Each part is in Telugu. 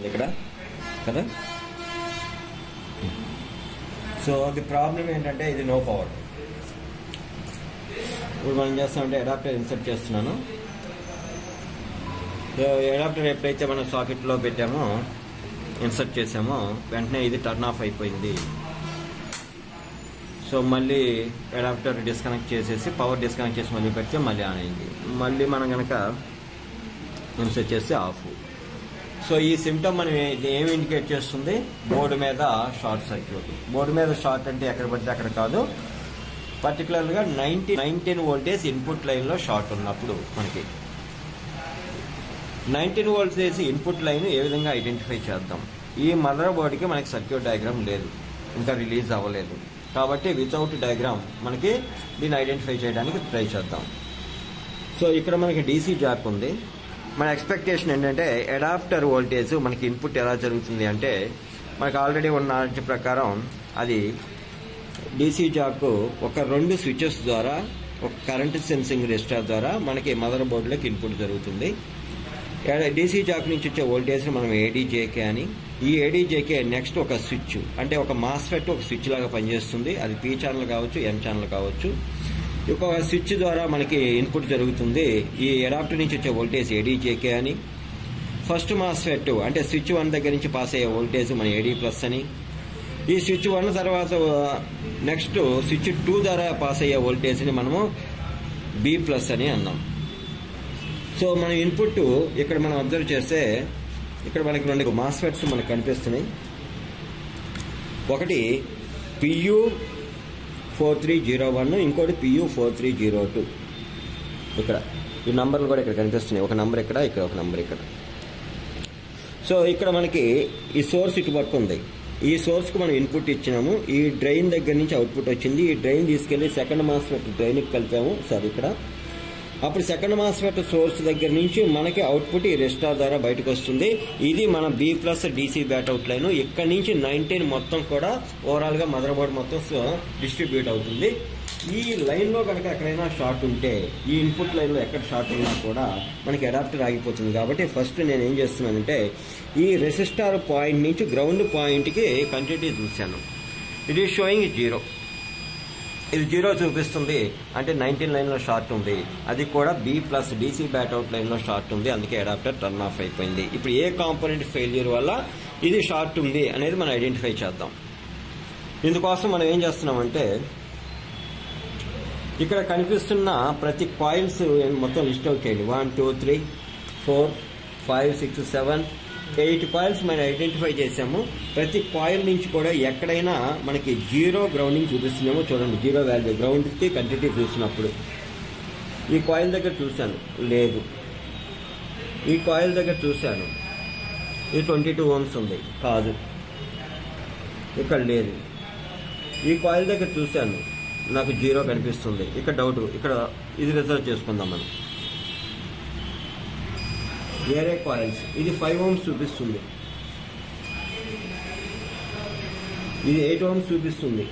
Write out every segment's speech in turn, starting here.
ఇక్కడ కదా సో ది ప్రాబ్లం ఏంటంటే ఇది నో పవర్ ఇప్పుడు మనం చేస్తామంటే అడాప్టర్ ఇన్సర్ట్ చేస్తున్నాను సో అడాప్టర్ ఎప్పుడైతే మనం సాకెట్లో పెట్టామో ఇన్సర్ట్ చేసామో వెంటనే ఇది టర్న్ ఆఫ్ అయిపోయింది సో మళ్ళీ అడాప్టర్ డిస్కనెక్ట్ చేసేసి పవర్ డిస్కనెక్ట్ చేసి మళ్ళీ పెడితే మళ్ళీ ఆన్ అయింది మళ్ళీ మనం కనుక ఇన్సర్ట్ చేస్తే ఆఫ్ సో ఈ సిమ్టమ్ మనం ఏ- ఇది ఏమి ఇండికేట్ చేస్తుంది బోర్డు మీద షార్ట్ సర్క్యూట్ బోర్డు మీద షార్ట్ అంటే ఎక్కడ పడితే అక్కడ కాదు పర్టికులర్గా నైన్టీ నైన్టీన్ వోల్టేజ్ ఇన్పుట్ లైన్లో షార్ట్ ఉన్నప్పుడు మనకి నైన్టీన్ వోల్టేజ్ ఇన్పుట్ లైన్ ఏ విధంగా ఐడెంటిఫై చేద్దాం ఈ మదర్ బోర్డుకి మనకి సర్క్యూట్ డయాగ్రామ్ లేదు ఇంకా రిలీజ్ అవ్వలేదు కాబట్టి వితౌట్ డయాగ్రామ్ మనకి దీన్ని ఐడెంటిఫై చేయడానికి ట్రై చేద్దాం సో ఇక్కడ మనకి డీసీ జాక్ ఉంది మన ఎక్స్పెక్టేషన్ ఏంటంటే అడాప్టర్ వోల్టేజ్ మనకి ఇన్పుట్ ఎలా జరుగుతుంది అంటే మనకి ఆల్రెడీ ఉన్న నాలెడ్జ్ ప్రకారం అది డీసీ జాక్ ఒక రెండు స్విచెస్ ద్వారా ఒక కరెంట్ సెన్సింగ్ రెస్టార్ ద్వారా మనకి మదర్ బోర్డులోకి ఇన్పుట్ జరుగుతుంది డీసీ జాక్ నుంచి వచ్చే వోల్టేజ్ మనం ఏడీజేకే అని ఈ ఏడీజేకే నెక్స్ట్ ఒక స్విచ్ అంటే ఒక మాస్ఫెట్ ఒక స్విచ్ లాగా పనిచేస్తుంది అది పీ ఛానల్ కావచ్చు ఎన్ ఛానల్ కావచ్చు ఒక స్విచ్ ద్వారా మనకి ఇన్పుట్ జరుగుతుంది ఈ అడాప్టర్ నుంచి వచ్చే వోల్టేజ్ ఏడీజేకే అని ఫస్ట్ మాస్ఫెట్ అంటే స్విచ్ వన్ దగ్గర నుంచి పాస్ అయ్యే వోల్టేజ్ మన ఏడీ ప్లస్ అని ఈ స్విచ్ వన్ తర్వాత నెక్స్ట్ స్విచ్ టూ ద్వారా పాస్ అయ్యే వోల్టేజ్ని మనము బి ప్లస్ అని అన్నాం సో మన ఇన్పుట్ ఇక్కడ మనం అబ్జర్వ్ చేస్తే ఇక్కడ మనకి రెండు మాస్ఫెట్స్ మనకు కనిపిస్తున్నాయి ఒకటి PU four three zero one ఇంకోటి PU four three zero two ఇక్కడ ఈ నంబర్లు కూడా ఇక్కడ కనిపిస్తున్నాయి ఒక నంబర్ ఇక్కడ ఇక్కడ ఒక నంబర్ ఇక్కడ సో ఇక్కడ మనకి ఈ సోర్స్ ఇటు పక్క ఉంది ఈ సోర్స్కి మనం ఇన్పుట్ ఇచ్చినాము ఈ డ్రైన్ దగ్గర నుంచి అవుట్పుట్ వచ్చింది ఈ డ్రైన్ తీసుకెళ్లి సెకండ్ మాస్ఫెట్ డ్రైన్కి కలిపాము సార్ ఇక్కడ అప్పుడు సెకండ్ మాస్ఫెట్ సోర్స్ దగ్గర నుంచి మనకి అవుట్పుట్ ఈ రెస్టార్ ద్వారా బయటకు వస్తుంది ఇది మన B plus DC bat out line ఇక్కడ నుంచి నైన్టీన్ మొత్తం కూడా ఓవరాల్ గా మదర్ బోర్డ్ మొత్తం డిస్ట్రిబ్యూట్ అవుతుంది ఈ లైన్ లో కనుక ఎక్కడైనా షార్ట్ ఉంటే ఈ ఇన్పుట్ లైన్ లో ఎక్కడ షార్ట్ ఉన్నా కూడా మనకి అడాప్టర్ ఆగిపోతుంది కాబట్టి ఫస్ట్ నేను ఏం చేస్తున్నానంటే ఈ రెసిస్టార్ పాయింట్ నుంచి గ్రౌండ్ పాయింట్ కి కంటిన్యూటీ చూశాను ఇట్ ఈస్ షోయింగ్ జీరో ఇది జీరో చూపిస్తుంది అంటే నైన్టీన్ లైన్ లో షార్ట్ ఉంది అది కూడా B plus DC bat out line లో షార్ట్ ఉంది అందుకే అడాప్టర్ టర్న్ ఆఫ్ అయిపోయింది ఇప్పుడు ఏ కాంపోనెంట్ ఫెయిల్యూర్ వల్ల ఇది షార్ట్ ఉంది అనేది మనం ఐడెంటిఫై చేద్దాం ఇందుకోసం మనం ఏం చేస్తున్నామంటే ఇక్కడ కనిపిస్తున్న ప్రతి కాయిల్స్ మొత్తం లిస్ట్ అవుట్ చేయండి one two three four five six seven eight coils మనం ఐడెంటిఫై చేసాము ప్రతి కాయిల్ నుంచి కూడా ఎక్కడైనా మనకి జీరో గ్రౌండింగ్ చూపిస్తుందేమో చూడండి జీరో వాల్యూ గ్రౌండ్కి కంటిన్యూ చూసినప్పుడు ఈ కాయిల్ దగ్గర చూశాను లేదు ఈ కాయిల్ దగ్గర చూశాను ఇది ట్వంటీ టూ ఓమ్స్ ఉంది కాదు ఇక్కడ లేదు ఈ కాయిల్ దగ్గర చూశాను నాకు జీరో కనిపిస్తుంది ఇక్కడ డౌట్ ఇక్కడ ఇది రిజర్వ్ చేసుకుందాం మనం వేరే కాయిల్స్ ఇది ఫైవ్ ఓమ్స్ చూపిస్తుంది ఇది ఎయిట్ ఓమ్స్ చూపిస్తుంది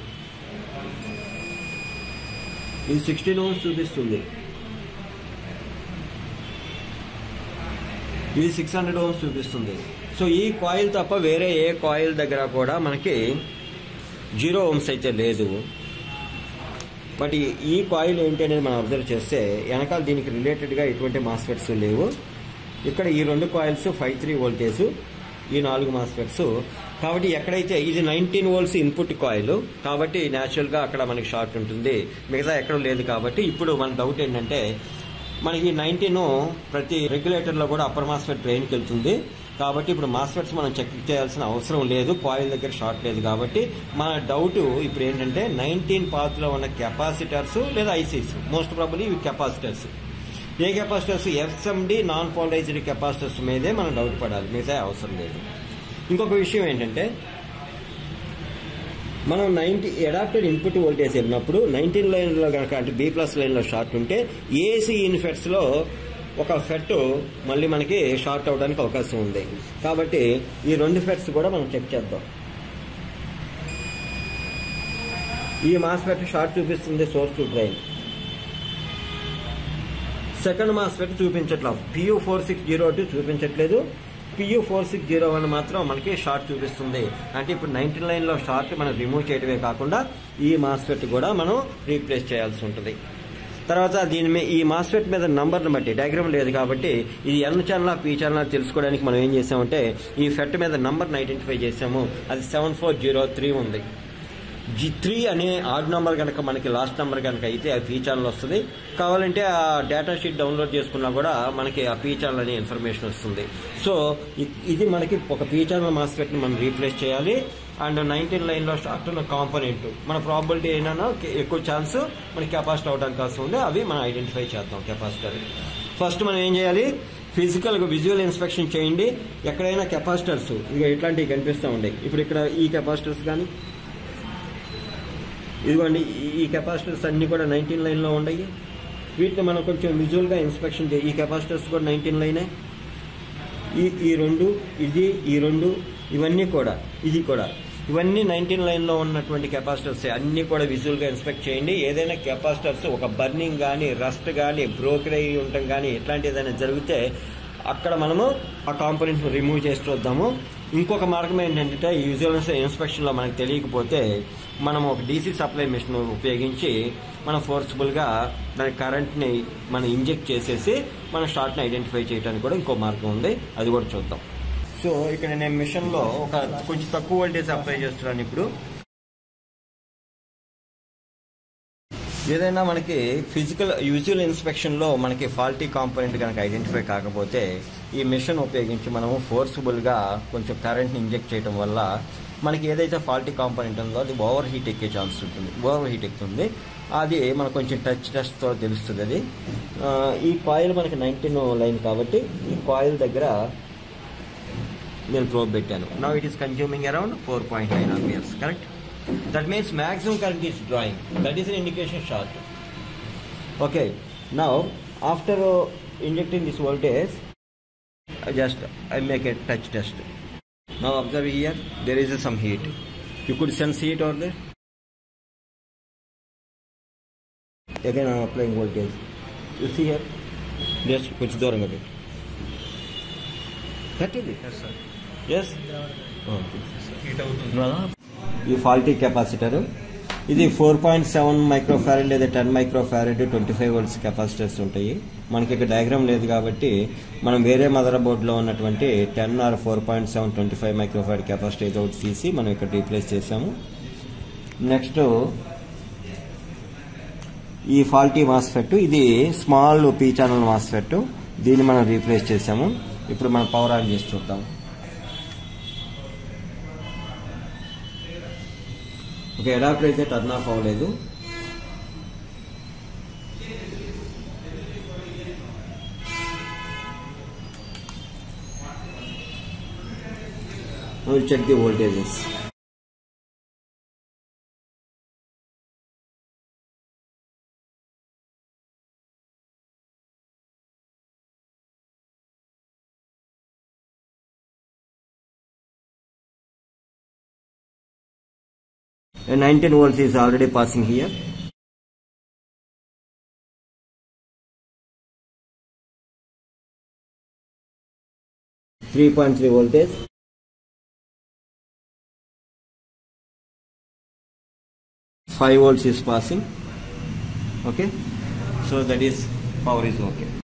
ఇది సిక్స్టీన్ ఓమ్స్ చూపిస్తుంది ఇది సిక్స్ హండ్రెడ్ ఓమ్స్ చూపిస్తుంది సో ఈ కాయిల్ తప్ప వేరే ఏ కాయిల్ దగ్గర కూడా మనకి జీరో ఓమ్స్ అయితే లేదు బట్ ఈ- ఈ కాయిల్ ఏంటి అనేది మనం అబ్జర్వ్ చేస్తే వెనకాల దీనికి రిలేటెడ్గా ఎటువంటి మాస్ఫెట్స్ లేవు ఇక్కడ ఈ రెండు కాయిల్స్ ఫైవ్ త్రీ వోల్టేజ్ ఈ నాలుగు మాస్ఫెట్స్ కాబట్టి ఎక్కడైతే ఇది నైన్టీన్ వోల్ట్స్ ఇన్పుట్ కాయిల్ కాబట్టి న్యాచురల్గా అక్కడ మనకి షార్ట్ ఉంటుంది మిగతా ఎక్కడ లేదు కాబట్టి ఇప్పుడు మన డౌట్ ఏంటంటే మనకి నైన్టీన్ ప్రతి రెగ్యులేటర్లో కూడా అప్పర్ మాస్ఫెట్ డ్రైన్కి వెళ్తుంది కాబట్టి ఇప్పుడు మాస్ఫెట్స్ మనం చెక్ చేయాల్సిన అవసరం లేదు కాయిల్ దగ్గర షార్ట్ లేదు కాబట్టి మన డౌట్ ఇప్పుడు ఏంటంటే నైన్టీన్ పాత్లో ఉన్న కెపాసిటర్స్ లేదా ఐసీస్ మోస్ట్ ప్రాబుల్లీ ఇవి కెపాసిటర్స్ ఏ capacitors SMD non polarized capacitors మీదే మనం డౌట్ పడాలి మిగతా అవసరం లేదు ఇంకొక విషయం ఏంటంటే మనం నైన్టీ అడాప్టర్ ఇన్పుట్ వోల్టేజ్ వెళ్ళినప్పుడు నైన్టీన్ లైన్లో కనుక అంటే బి ప్లస్ లైన్లో షార్ట్ ఉంటే ఏసీ ఇన్ఫెట్స్లో ఒక ఫెట్ మళ్ళీ మనకి షార్ట్ అవడానికి అవకాశం ఉంది కాబట్టి ఈ రెండు ఫెట్స్ కూడా మనం చెక్ చేద్దాం ఈ మాస్ఫెట్ షార్ట్ చూపిస్తుంది source to drain second MOSFET చూపించట్లేదు PU four six zero two చూపించట్లేదు PU four six zero one మాత్రం మనకి షార్ట్ చూపిస్తుంది అంటే ఇప్పుడు నైన్టీ నైన్లో షార్ట్ మనం రిమూవ్ చేయడమే కాకుండా ఈ మాస్ఫెట్ కూడా మనం రీప్లేస్ చేయాల్సి ఉంటుంది తర్వాత దీని మీ ఈ మాస్ఫెట్ మీద నంబర్ని బట్టి డయాగ్రామ్ లేదు కాబట్టి ఇది ఎన్ ఛానల్ పీ ఛానల్ తెలుసుకోవడానికి మనం ఏం చేసామంటే ఈ ఫెట్ మీద నంబర్ని ఐడెంటిఫై చేసాము అది సెవెన్ ఫోర్ జీరో త్రీ ఉంది జి త్రీ అనే ఆడ్ నెంబర్ కనుక మనకి లాస్ట్ నెంబర్ కనుక అయితే ఆ పీ ఛానల్ వస్తుంది కావాలంటే ఆ డేటా షీట్ డౌన్లోడ్ చేసుకున్నా కూడా మనకి ఆ పీ ఛానల్ అనే ఇన్ఫర్మేషన్ వస్తుంది సో ఇ- ఇది మనకి ఒక పీ ఛానల్ మాస్ఫెట్ని మనం రీప్లేస్ చేయాలి అండ్ నైన్టీన్ లైన్లో స్టార్ట్ ఉన్న కాంపోనెంట్ మన ప్రాబిలిటీ అయినా ఎక్కువ ఛాన్స్ మనకి కెపాసిటీ అవడానికి అవసరం ఉంది అవి మనం ఐడెంటిఫై చేద్దాం కెపాసిటర్ ఫస్ట్ మనం ఏం చేయాలి ఫిజికల్ విజువల్ ఇన్స్పెక్షన్ చేయండి ఎక్కడైనా కెపాసిటర్స్ ఇక ఇట్లాంటివి కనిపిస్తూ ఉంటాయి ఇప్పుడు ఇక్కడ ఈ కెపాసిటర్స్ కానీ ఇదిగోండి ఈ- ఈ కెపాసిటర్స్ అన్ని కూడా నైన్టీన్ లైన్లో ఉన్నాయి వీటిని మనం కొంచెం విజువల్గా ఇన్స్పెక్షన్ చేయి ఈ కెపాసిటర్స్ కూడా నైన్టీన్ లైనే ఈ ఈ రెండు ఇది ఈ రెండు ఇవన్నీ కూడా ఇది కూడా ఇవన్నీ నైన్టీన్ లైన్లో ఉన్నటువంటి కెపాసిటర్స్ అన్నీ కూడా విజువల్గా ఇన్స్పెక్ట్ చేయండి ఏదైనా కెపాసిటర్స్ ఒక బర్నింగ్ కానీ రస్ట్ కానీ బ్రోకెడ్ అయి ఉండటం కానీ ఇట్లాంటి ఏదైనా జరిగితే అక్కడ మనము ఆ కాంపోనెంట్ రిమూవ్ చేసి చూద్దాము ఇంకొక మార్గం ఏంటంటే ఈ విజువల్ ఇన్స్పెక్షన్లో మనకు తెలియకపోతే మనం ఒక డీసీ సప్లై మిషన్ ఉపయోగించి మనం ఫోర్స్ఫుల్గా దాని కరెంట్ని మనం ఇంజెక్ట్ చేసేసి మన షార్ట్ని ఐడెంటిఫై చేయడానికి కూడా ఇంకో మార్గం ఉంది అది కూడా చూద్దాం సో ఇక్కడ నేను మిషన్లో ఒక కొంచెం తక్కువ వోల్టేజ్ అప్లై చేస్తున్నాను ఇప్పుడు ఏదైనా మనకి ఫిజికల్ యూజువల్ ఇన్స్పెక్షన్లో మనకి ఫాల్టీ కాంపోనెంట్ కనుక ఐడెంటిఫై కాకపోతే ఈ మిషన్ ఉపయోగించి మనము ఫోర్స్ఫుల్గా కొంచెం కరెంట్ని ఇంజెక్ట్ చేయడం వల్ల మనకి ఏదైతే ఫాల్టీ కాంపోనెంట్ ఉందో అది ఓవర్ హీట్ ఎక్కే ఛాన్స్ ఉంటుంది ఓవర్ హీట్ ఎక్కుతుంది అది మనకు కొంచెం టచ్ టెస్ట్తో తెలుస్తుంది అది ఆ, ఈ కాయిల్ మనకి నైన్టీన్ లైన్ కాబట్టి ఈ కాయిల్ దగ్గర నేను ప్రోబ్ పెట్టాను now it is consuming around four point nine amperes correct that means maximum current is drawing that is an indication short okay now after injecting this voltage just I make a touch test now observe here there is some heat you could sense heat are they again I'm applying voltage. You see here? Just కొంచెం దూరంగా పెట్టు కట్టింది ఎస్ ఈ ఫాల్టీ కెపాసిటర్ ఇది ఫోర్ పాయింట్ సెవెన్ మైక్రోఫారెడ్ లేదా ten microfarad twenty five volts capacitors ఉంటాయి మనకి ఇక్కడ డయాగ్రామ్ లేదు కాబట్టి మనం వేరే మదర్ బోర్డులో ఉన్నటువంటి ten or four point seven twenty five microfarad capacity ఏదో ఒకటి తీసి మనం ఇక్కడ రీప్లేస్ చేసాము నెక్స్ట్ ఈ ఫాల్టీ మాస్ఫెట్ ఇది స్మాల్ పీ ఛానల్ మాస్ఫెట్ దీన్ని మనం రీప్లేస్ చేసాము ఇప్పుడు మనం పవర్ ఆన్ చేసి చూద్దాం ఓకే అడాప్టర్ అయితే టర్న్ ఆఫ్ అవ్వలేదు check the voltages And 19 volts is already passing here. Three point three voltage. Five volts is passing. Okay, so that is power is okay.